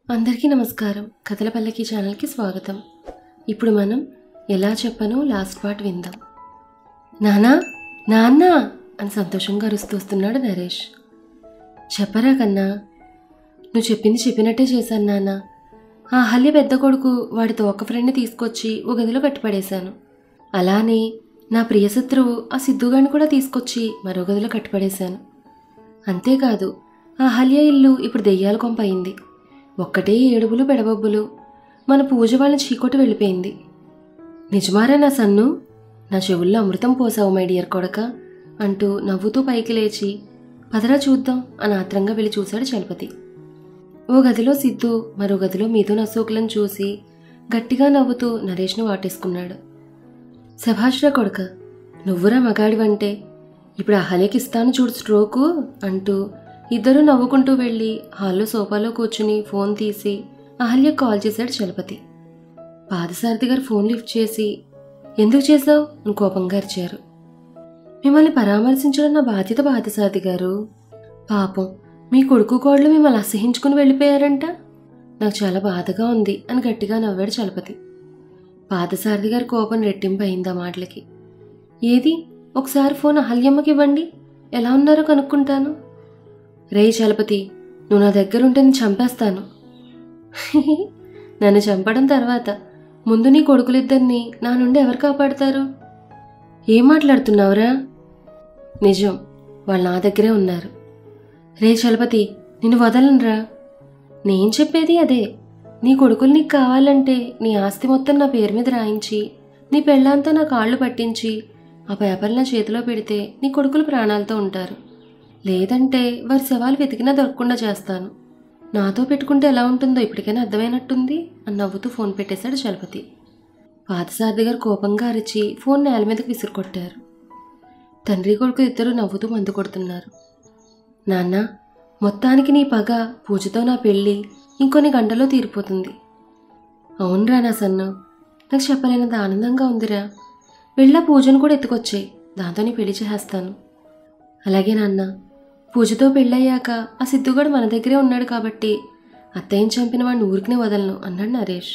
అందరికీ నమస్కారం కథల పల్లకి ఛానల్కి స్వాగతం ఇప్పుడు మనం ఎలా చెప్పనో లాస్ట్ పార్ట్ విందాం నానా నాన్న అని సంతోషంగా అరుస్తూ వస్తున్నాడు నరేష్ చెప్పరా కన్నా నువ్వు చెప్పింది చెప్పినట్టే చేశాను నాన్న ఆ హల్య పెద్ద కొడుకు వాడితో ఒక ఫ్రెండ్ని తీసుకొచ్చి ఓ గదిలో కట్టిపడేశాను అలానే నా ప్రియశత్రువు ఆ సిద్ధుగాని కూడా తీసుకొచ్చి మరో గదిలో కట్టిపడేశాను అంతేకాదు ఆ హల్య ఇల్లు ఇప్పుడు దెయ్యాల కొంప అయింది ఒక్కటే ఏడుపులు పెడబొబ్బులు మన పూజ వాళ్ళని చీకొట్టి వెళ్ళిపోయింది నిజమారా నా సన్ను నా చెవుల్లో అమృతం పోసావు మై డియర్ కొడక అంటూ నవ్వుతూ పైకి లేచి పదరా చూద్దాం అని ఆత్రంగా వెళ్ళి చూశాడు చలపతి ఓ గదిలో సిద్ధు మరో గదిలో మిథున్ అశోకులను చూసి గట్టిగా నవ్వుతూ నరేష్ను వాటేసుకున్నాడు శభాష్రా కొడక నువ్వురా మగాడివంటే ఇప్పుడు అహలేకి ఇస్తాను చూడు స్ట్రోకు అంటూ ఇద్దరూ నవ్వుకుంటూ వెళ్ళి హాల్లో సోఫాలో కూర్చుని ఫోన్ తీసి అహల్యకు కాల్ చేశాడు చలపతి పాదసారథి గారు ఫోన్ లిఫ్ట్ చేసి ఎందుకు చేశావు అని కోపంగా అరిచారు మిమ్మల్ని పరామర్శించడం నా బాధ్యత పాదసారథి గారు పాపం మీ కొడుకు కోడలు మిమ్మల్ని అసహించుకుని వెళ్ళిపోయారంట నాకు చాలా బాధగా ఉంది అని గట్టిగా నవ్వాడు చలపతి పాదసారథి గారి కోపం రెట్టింపు అయింది ఆ మాటలకి ఏది ఒకసారి ఫోన్ అహల్యమ్మకి ఇవ్వండి ఎలా ఉన్నారో కనుక్కుంటాను రే చలపతి నువ్వు నా దగ్గర ఉంటే నేను చంపేస్తాను నన్ను చంపడం తర్వాత ముందు నీ కొడుకులిద్దరిని నా నుండి ఎవరు కాపాడతారు ఏం మాట్లాడుతున్నావురా నిజం వాళ్ళు నా దగ్గరే ఉన్నారు రే చలపతి నిన్ను వదలనురా నేను చెప్పేది అదే నీ కొడుకులు నీకు కావాలంటే నీ ఆస్తి మొత్తం నా పేరు మీద రాయించి నీ పెళ్ళంతా నా కాళ్ళు పట్టించి ఆ పేపర్లు నా చేతిలో పెడితే నీ కొడుకులు ప్రాణాలతో ఉంటారు లేదంటే వారి శవాలు వెతికినా దొరకకుండా చేస్తాను నాతో పెట్టుకుంటే ఎలా ఉంటుందో ఇప్పటికైనా అర్థమైనట్టుంది అని నవ్వుతూ ఫోన్ పెట్టేశాడు చలపతి పాతసారథి గారు కోపంగా అరిచి ఫోన్ నేల మీదకి విసిరుకొట్టారు తండ్రి కొడుకు ఇద్దరు నవ్వుతూ మందు కొడుతున్నారు నాన్న మొత్తానికి నీ పగ పూజతో నా పెళ్ళి ఇంకొన్ని గంటల్లో తీరిపోతుంది అవునరా నా సన్ను నాకు చెప్పలేనంత ఆనందంగా ఉందిరా వెళ్ళా పూజను కూడా ఎత్తుకొచ్చాయి దాంతో నీ పెళ్లి చేసేస్తాను అలాగే నాన్న పూజతో పెళ్ళయ్యాక ఆ సిద్ధుగాడు మన దగ్గరే ఉన్నాడు కాబట్టి అత్తయ్యని చంపిన వాడిని ఊరికినే వదలను అన్నాడు నరేష్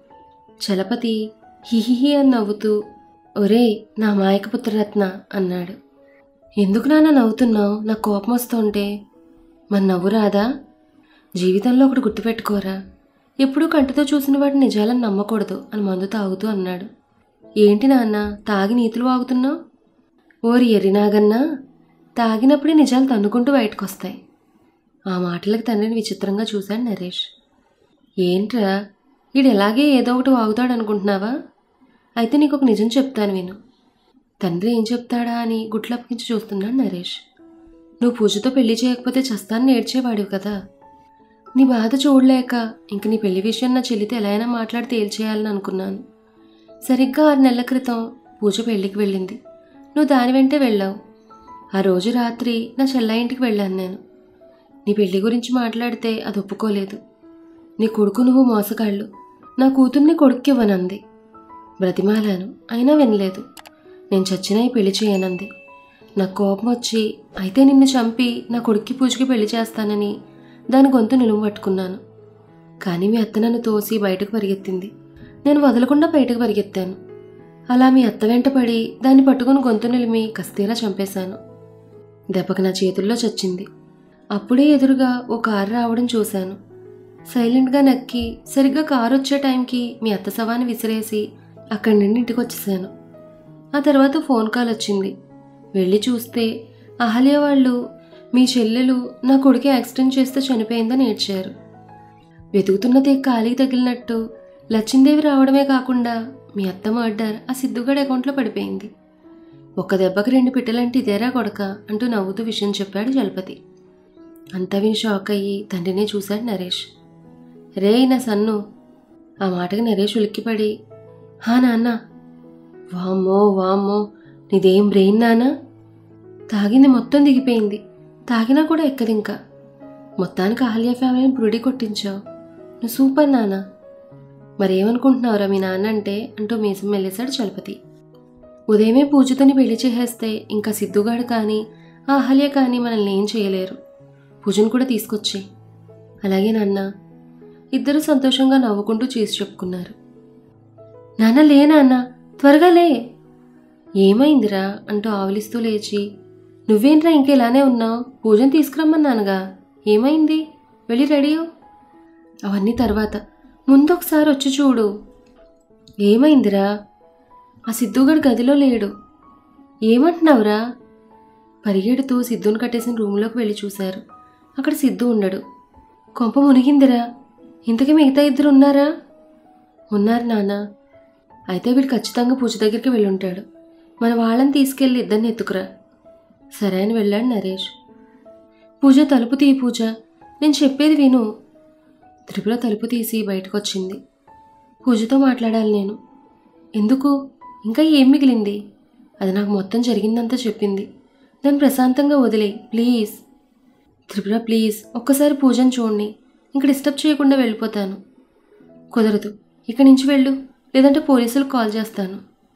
చలపతి హిహిహి అని నవ్వుతూ ఒరే నా మాయక పుత్రరత్న అన్నాడు ఎందుకు నాన్న నవ్వుతున్నావు నాకు కోపం వస్తుంటే మరి నవ్వు రాదా జీవితంలో ఒకటి గుర్తుపెట్టుకోరా ఎప్పుడూ కంటితో చూసిన వాడిని నిజాలను నమ్మకూడదు అని మందు తాగుతూ అన్నాడు ఏంటి నాన్న తాగి నీతులు వాగుతున్నావు ఓరి ఎర్రినాగన్నా తాగినప్పుడే నిజాలు తన్నుకుంటూ బయటకు వస్తాయి ఆ మాటలకు తండ్రిని విచిత్రంగా చూశాడు నరేష్ ఏంట్రా వీడు ఎలాగే ఏదో ఒకటి వాగుతాడు అనుకుంటున్నావా అయితే నీకు ఒక నిజం చెప్తాను విను తండ్రి ఏం చెప్తాడా అని గుట్లప్పగించి చూస్తున్నాడు నరేష్ నువ్వు పూజతో పెళ్లి చేయకపోతే చస్తాన్ని నేర్చేవాడివి కదా నీ బాధ చూడలేక ఇంక నీ పెళ్లి విషయం నా చెల్లితో ఎలా అయినా మాట్లాడి తేల్చేయాలని అనుకున్నాను సరిగ్గా ఆరు నెలల క్రితం పూజ పెళ్లికి వెళ్ళింది నువ్వు దాని వెంటే వెళ్ళావు ఆ రోజు రాత్రి నా చెల్ల ఇంటికి వెళ్ళాను నేను నీ పెళ్లి గురించి మాట్లాడితే అది ఒప్పుకోలేదు నీ కొడుకు నువ్వు మోసగాళ్ళు నా కూతుర్ని కొడుక్కి ఇవ్వనంది బ్రతిమాలాను అయినా వినలేదు నేను చచ్చినా ఈ పెళ్లి చేయనంది నాకు కోపం వచ్చి అయితే నిన్ను చంపి నా కొడుక్కి పూజకి పెళ్లి చేస్తానని దాని గొంతు నిలువ పట్టుకున్నాను కానీ మీ అత్త నన్ను తోసి బయటకు పరిగెత్తింది నేను వదలకుండా బయటకు పరిగెత్తాను అలా మీ అత్త వెంట పడి దాన్ని పట్టుకుని గొంతు నిలిమి కస్తీరా చంపేశాను దెబ్బకి నా చేతుల్లో చచ్చింది అప్పుడే ఎదురుగా ఓ కారు రావడం చూశాను సైలెంట్గా నక్కి సరిగ్గా కారు వచ్చే టైంకి మీ అత్త శవాన్ని విసిరేసి అక్కడి నుండి ఇంటికి వచ్చేసాను ఆ తర్వాత ఫోన్ కాల్ వచ్చింది వెళ్ళి చూస్తే అహల్య వాళ్ళు మీ చెల్లెలు నా కొడుకు యాక్సిడెంట్ చేస్తే చనిపోయిందని ఏడ్చారు వెతుకుతున్నదే కాలికి తగిలినట్టు లచ్చిందేవి రావడమే కాకుండా మీ అత్త మర్డర్ ఆ సిద్ధుగడ అకౌంట్లో పడిపోయింది ఒక్క దెబ్బకి రెండు పిట్టలంటే ఇదేరా కొడక అంటూ నవ్వుతూ విషయం చెప్పాడు జలపతి అంతా విని షాక్ అయ్యి తండ్రినే చూశాడు నరేష్ రే నా సన్ను ఆ మాటకి నరేష్ ఉలిక్కిపడి హా నాన్న వామ్మో వామ్మో నీదేం బ్రెయిన్ నానా తాగింది మొత్తం దిగిపోయింది తాగినా కూడా ఎక్కదు ఇంకా మొత్తానికి అహల్య ఫ్యామిలీని పురుడి కొట్టించావు నువ్వు సూపర్ నాన్న మరేమనుకుంటున్నావురా మీ నాన్న అంటే అంటూ మీసం మెల్లేశాడు చలపతి ఉదయమే పూజతోని పెళ్లి చేసేస్తే ఇంకా సిద్ధుగాడు కానీ ఆ అహల్య కానీ మనల్ని ఏం చేయలేరు పూజను కూడా తీసుకొచ్చి అలాగే నాన్న ఇద్దరు సంతోషంగా నవ్వుకుంటూ చేసి చెప్పుకున్నారు నాన్న లే నాన్న త్వరగా లే ఏమైందిరా అంటూ ఆవలిస్తూ లేచి నువ్వేంట్రా ఇంక ఇలానే ఉన్నావు పూజను తీసుకురమ్మన్నానుగా ఏమైంది వెళ్ళి రెడీ అవ్వు." అవన్నీ తర్వాత ముందు ఒకసారి వచ్చి చూడు ఏమైందిరా ఆ సిద్ధుగడు గదిలో లేడు ఏమంటున్నావురా పరిగెడుతూ సిద్ధుని కట్టేసిన రూమ్లోకి వెళ్ళి చూశారు అక్కడ సిద్ధు ఉండడు కొంప మునిగిందిరా ఇంతకీ మిగతా ఇద్దరు ఉన్నారా ఉన్నారు నాన్న అయితే వీడు ఖచ్చితంగా పూజ దగ్గరికి వెళ్ళుంటాడు మన వాళ్ళని తీసుకెళ్ళి ఇద్దరిని ఎత్తుకురా సరే అని వెళ్ళాడు నరేష్ పూజ తలుపు తీ పూజ నేను చెప్పేది విను త్రిపుర తలుపు తీసి బయటకు వచ్చింది పూజతో మాట్లాడాలి నేను ఎందుకు ఇంకా ఏం మిగిలింది అది నాకు మొత్తం జరిగిందంతా చెప్పింది దాన్ని ప్రశాంతంగా వదిలే ప్లీజ్ త్రిపుర ప్లీజ్ ఒక్కసారి పూజను చూడండి ఇంక డిస్టర్బ్ చేయకుండా వెళ్ళిపోతాను కుదరదు ఇక్కడి నుంచి వెళ్ళు లేదంటే పోలీసులకు కాల్ చేస్తాను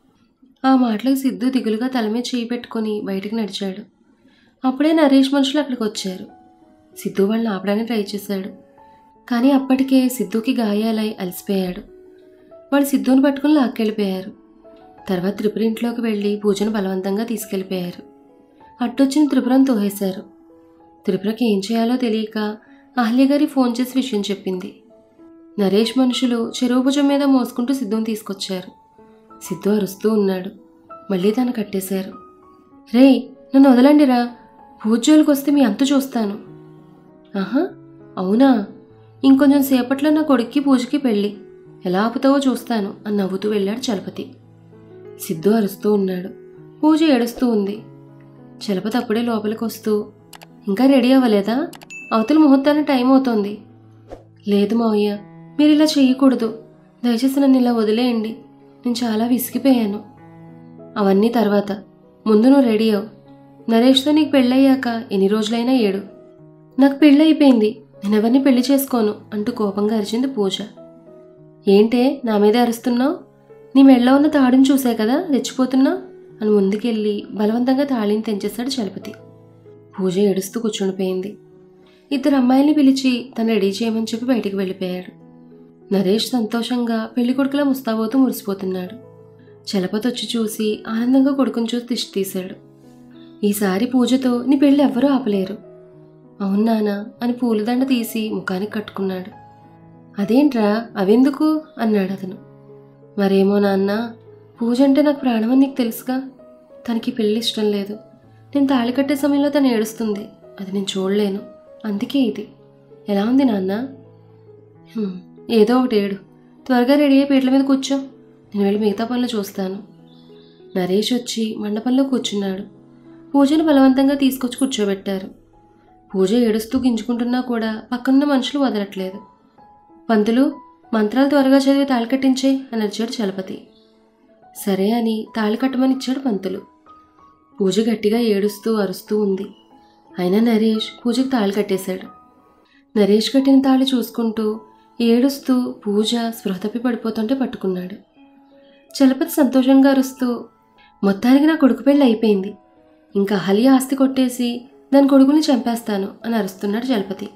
ఆ మాటలకు సిద్ధు దిగులుగా తల మీద చేయి పెట్టుకొని బయటికి నడిచాడు అప్పుడే నరేష్ మనుషులు అక్కడికి వచ్చారు సిద్ధు వాళ్ళని ఆపడానికి ట్రై చేశాడు కానీ అప్పటికే సిద్ధుకి గాయాలై అలసిపోయాడు వాళ్ళు సిద్ధుని పట్టుకుని లాక్కెళ్ళిపోయారు తర్వాత త్రిపుర ఇంట్లోకి వెళ్ళి పూజను బలవంతంగా తీసుకెళ్ళిపోయారు అట్టొచ్చిన త్రిపురను తోహేశారు త్రిపురకి ఏం చేయాలో తెలియక అహల్య గారి ఫోన్ చేసి విషయం చెప్పింది నరేష్ మనుషులు చెరువు భుజం మీద మోసుకుంటూ సిద్ధుని తీసుకొచ్చారు సిద్ధు అరుస్తూ ఉన్నాడు మళ్ళీ తను కట్టేశారు రేయ్ నన్ను వదలండిరా పూజోలికి వస్తే మీ అంతు చూస్తాను ఆహా అవునా ఇంకొంచెం సేపట్లో నా కొడుక్కి పూజకి పెళ్ళి ఎలా ఆపుతావో చూస్తాను అని నవ్వుతూ వెళ్ళాడు చలపతి సిద్ధు అరుస్తూ ఉన్నాడు పూజ ఏడుస్తూ ఉంది చలపతి అప్పుడే లోపలికి వస్తూ ఇంకా రెడీ అవ్వలేదా అవతల ముహూర్తానికి టైం అవుతోంది లేదు మావయ్య మీరు ఇలా చేయకూడదు దయచేసి నన్ను ఇలా వదిలేయండి నేను చాలా విసిగిపోయాను అవన్నీ తర్వాత ముందు నువ్వు రెడీ అవు నరేష్తో నీకు పెళ్ళయ్యాక ఎన్ని రోజులైనా ఏడు నాకు పెళ్ళయిపోయింది నేను ఎవరిని పెళ్లి చేసుకోను అంటూ కోపంగా అరిచింది పూజ ఏంటే నా మీదే అరుస్తున్నావు నీ మెళ్ళలో ఉన్న తాడుని చూసే కదా రెచ్చిపోతున్నావు అని ముందుకెళ్ళి బలవంతంగా తాళిని తెంచేశాడు చలపతి పూజ ఏడుస్తూ కూర్చుండిపోయింది ఇద్దరు అమ్మాయిల్ని పిలిచి తను రెడీ చేయమని చెప్పి బయటికి వెళ్ళిపోయాడు నరేష్ సంతోషంగా పెళ్లి కొడుకులా ముస్తాబోతూ మురిసిపోతున్నాడు చలపతి వచ్చి చూసి ఆనందంగా కొడుకుని చూసి దిష్టి తీశాడు ఈసారి పూజతో నీ పెళ్ళి ఎవ్వరూ ఆపలేరు అవునానా అని పూలదండ తీసి ముఖానికి కట్టుకున్నాడు అదేంట్రా అవెందుకు అన్నాడు అతను మరేమో నాన్న పూజ అంటే నాకు ప్రాణమని నీకు తెలుసుగా తనకి పెళ్ళి ఇష్టం లేదు నేను తాళి కట్టే సమయంలో తను ఏడుస్తుంది అది నేను చూడలేను అందుకే ఇది ఎలా ఉంది నాన్న "హ్మ్, ఏదో ఒకటి ఏడు త్వరగా రెడీ అయ్యి పీటల మీద కూర్చో నేను వెళ్ళి మిగతా పనులు చూస్తాను నరేష్ వచ్చి మండపంలో కూర్చున్నాడు పూజను బలవంతంగా తీసుకొచ్చి కూర్చోబెట్టారు పూజ ఏడుస్తూ గింజుకుంటున్నా కూడా పక్కనున్న మనుషులు వదలట్లేదు పంతులు మంత్రాలు త్వరగా చదివి తాళి కట్టించే అని అరిచాడు చలపతి సరే అని తాళి కట్టమని ఇచ్చాడు పంతులు పూజ గట్టిగా ఏడుస్తూ అరుస్తూ ఉంది అయినా నరేష్ పూజకి తాళి కట్టేశాడు నరేష్ కట్టిన తాళి చూసుకుంటూ ఏడుస్తూ పూజ స్పృహ తప్పి పడిపోతుంటే పట్టుకున్నాడు చలపతి సంతోషంగా అరుస్తూ మొత్తానికి నా కొడుకు పెళ్ళి అయిపోయింది ఇంకా అహల్య ఆస్తి కొట్టేసి దాని కొడుకుని చంపేస్తాను అని అరుస్తున్నాడు చలపతి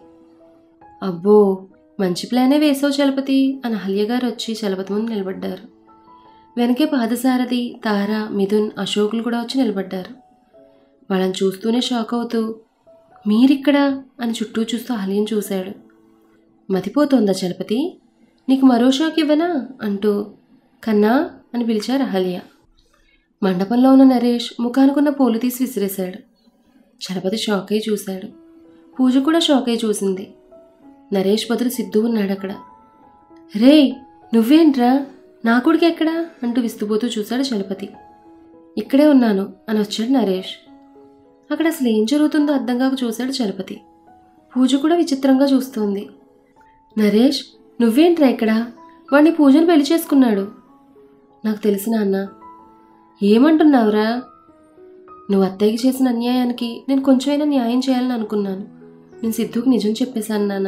అబ్బో మంచి ప్లానే వేసావు చలపతి అని అహల్య గారు వచ్చి చలపతి ముందు నిలబడ్డారు వెనకే పాదసారథి తార మిథున్ అశోకులు కూడా వచ్చి నిలబడ్డారు వాళ్ళని చూస్తూనే షాక్ అవుతూ మీరిక్కడా అని చుట్టూ చూస్తూ అహల్యని చూశాడు మతిపోతోందా చలపతి నీకు మరో షాక్ ఇవ్వనా అంటూ కన్నా అని పిలిచారు అహల్య మండపంలో ఉన్న నరేష్ ముఖానుకున్న పూలు తీసి విసిరేశాడు చలపతి షాక్ అయి చూశాడు పూజ కూడా షాక్ అయి చూసింది నరేష్ బదులు సిద్ధు ఉన్నాడు అక్కడ రేయ్ నువ్వేంట్రా నా కొడుకు ఎక్కడా అంటూ విస్తుపోతూ చూశాడు చలపతి ఇక్కడే ఉన్నాను అని వచ్చాడు నరేష్ అక్కడ అసలు ఏం జరుగుతుందో అర్థం కాక చూశాడు చలపతి పూజ కూడా విచిత్రంగా చూస్తోంది నరేష్ నువ్వేంట్రా ఇక్కడ వాడిని పూజను పెళ్లి చేసుకున్నాడు నాకు తెలిసిన అన్న ఏమంటున్నావురా నువ్వు అత్తయ్యకి చేసిన అన్యాయానికి నేను కొంచెమైనా న్యాయం చేయాలని అనుకున్నాను నేను సిద్ధుకి నిజం చెప్పేశాను నాన్న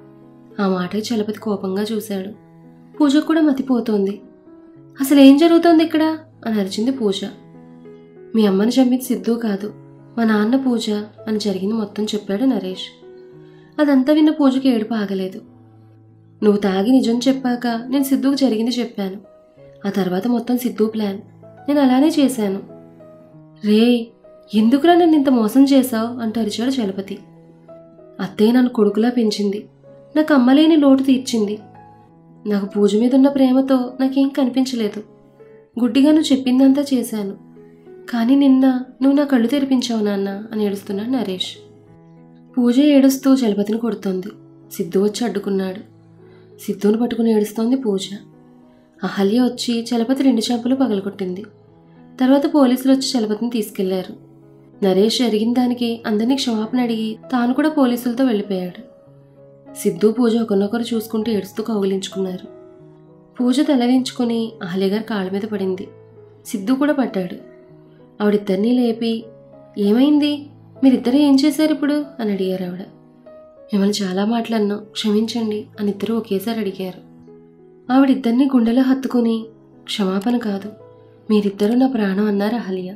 ఆ మాటకి చలపతి కోపంగా చూశాడు పూజకు కూడా మతిపోతోంది అసలు ఏం జరుగుతోంది ఇక్కడ అని అరిచింది పూజ మీ అమ్మని చంపింది సిద్ధు కాదు మా నాన్న పూజ అని జరిగింది మొత్తం చెప్పాడు నరేష్ అదంతా విన్న పూజకి ఏడుపు ఆగలేదు నువ్వు తాగి నిజం చెప్పాక నేను సిద్ధుకు జరిగింది చెప్పాను ఆ తర్వాత మొత్తం సిద్ధు ప్లాన్ నేను అలానే చేశాను రే ఎందుకురా నన్ను ఇంత మోసం చేశావు అంటూ అరిచాడు చలపతి అత్తయ్య నన్ను కొడుకులా పెంచింది నాకు అమ్మలేని లోటు తీర్చింది నాకు పూజ మీద ఉన్న ప్రేమతో నాకేం కనిపించలేదు గుడ్డిగా నువ్వు చెప్పిందంతా చేశాను కానీ నిన్న నువ్వు నా కళ్ళు తెరిపించావు నాన్న అని ఏడుస్తున్నాడు నరేష్ పూజ ఏడుస్తూ చలపతిని కొడుతోంది సిద్ధు వచ్చి అడ్డుకున్నాడు సిద్ధుని పట్టుకుని ఏడుస్తోంది పూజ అహల్య వచ్చి చలపతి రెండు చెంపలు పగలగొట్టింది తర్వాత పోలీసులు వచ్చి చలపతిని తీసుకెళ్లారు నరేష్ జరిగిన దానికి అందరినీ క్షమాపణ అడిగి తాను కూడా పోలీసులతో వెళ్ళిపోయాడు సిద్ధు పూజ ఒకరినొకరు చూసుకుంటూ ఏడుస్తూ కౌగిలించుకున్నారు పూజ తలదించుకుని అహల్య గారి కాళ్ళ మీద పడింది సిద్ధు కూడా పడ్డాడు ఆవిడిద్దరినీ లేపి ఏమైంది మీరిద్దరూ ఏం చేశారు ఇప్పుడు అని అడిగారు ఆవిడ మిమ్మల్ని చాలా మాటలన్నాం క్షమించండి అని ఇద్దరు ఒకేసారి అడిగారు ఆవిడిద్దరిని గుండెలో హత్తుకుని క్షమాపణ కాదు మీరిద్దరూ నా ప్రాణం అన్నారు అహల్య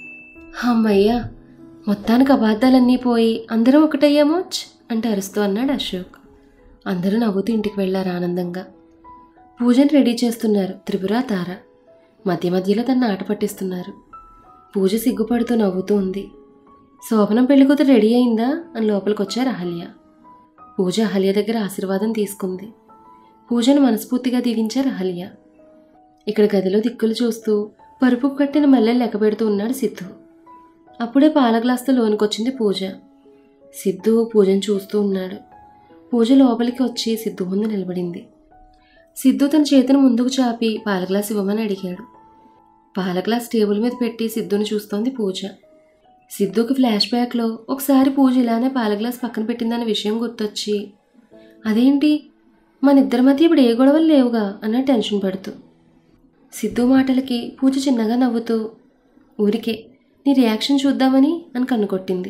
అమ్మయ్యా మొత్తానికి అబద్ధాలన్నీ పోయి అందరం ఒకటయ్యామో ఛ్ అంటే అరుస్తూ అన్నాడు అశోక్ అందరూ నవ్వుతూ ఇంటికి వెళ్ళారు ఆనందంగా పూజను రెడీ చేస్తున్నారు త్రిపుర తార మధ్య మధ్యలో తన ఆట పట్టిస్తున్నారు పూజ సిగ్గుపడుతూ నవ్వుతూ ఉంది శోభనం పెళ్ళికూతురు రెడీ అయిందా అని లోపలికి వచ్చారు అహల్య పూజ అహల్య దగ్గర ఆశీర్వాదం తీసుకుంది పూజను మనస్ఫూర్తిగా దీవించారు అహల్య ఇక్కడ గదిలో దిక్కులు చూస్తూ పరుపు కట్టిన మల్లెలు లెక్క పెడుతూ ఉన్నాడు సిద్ధు అప్పుడే పాల గ్లాస్తో లోనికొచ్చింది పూజ సిద్ధు పూజను చూస్తూ ఉన్నాడు పూజ లోపలికి వచ్చి సిద్ధు ముందు నిలబడింది సిద్ధు తన చేతిని ముందుకు చాపి పాల గ్లాస్ ఇవ్వమని అడిగాడు పాల గ్లాస్ టేబుల్ మీద పెట్టి సిద్ధుని చూస్తోంది పూజ సిద్ధుకి ఫ్లాష్ బ్యాక్లో ఒకసారి పూజ ఇలానే పాల గ్లాస్ పక్కన పెట్టిందన్న విషయం గుర్తొచ్చి అదేంటి మన ఇద్దరి మధ్య ఇప్పుడు ఏ గొడవలు లేవుగా అన్న టెన్షన్ పడుతూ సిద్ధు మాటలకి పూజ చిన్నగా నవ్వుతూ ఊరికే నీ రియాక్షన్ చూద్దామని అని కన్నుకొట్టింది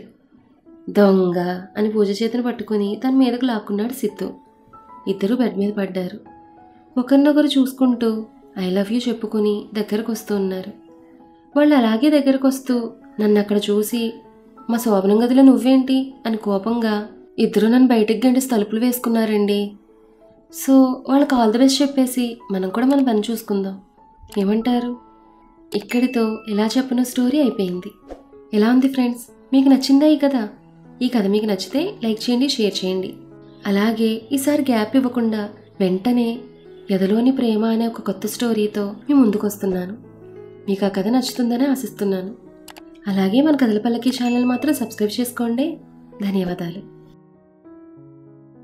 దొంగ అని పూజ చేతిని పట్టుకుని తన మీదకు లాక్కున్నాడు సిద్ధు ఇద్దరు బెడ్ మీద పడ్డారు ఒకరినొకరు చూసుకుంటూ ఐ లవ్ యూ చెప్పుకుని దగ్గరకు వస్తూ ఉన్నారు వాళ్ళు అలాగే దగ్గరకు వస్తూ నన్ను అక్కడ చూసి మా శోభనం గదిలో నువ్వేంటి అని కోపంగా ఇద్దరు నన్ను బయటికి గంటేసి తలుపులు వేసుకున్నారండి సో వాళ్ళకి ఆల్ ది బెస్ట్ చెప్పేసి మనం కూడా మన పని చూసుకుందాం ఏమంటారు ఇక్కడితో ఇలా చెప్పిన స్టోరీ అయిపోయింది ఎలా ఉంది ఫ్రెండ్స్ మీకు నచ్చిందా ఈ కథ ఈ కథ మీకు నచ్చితే లైక్ చేయండి షేర్ చేయండి అలాగే ఈసారి గ్యాప్ ఇవ్వకుండా వెంటనే ఎదలోని ప్రేమ అనే ఒక కొత్త స్టోరీతో మీ ముందుకు వస్తున్నాను మీకు ఆ కథ నచ్చుతుందని ఆశిస్తున్నాను అలాగే మన కథల పల్లకి ఛానల్ మాత్రం సబ్స్క్రైబ్ చేసుకోండి ధన్యవాదాలు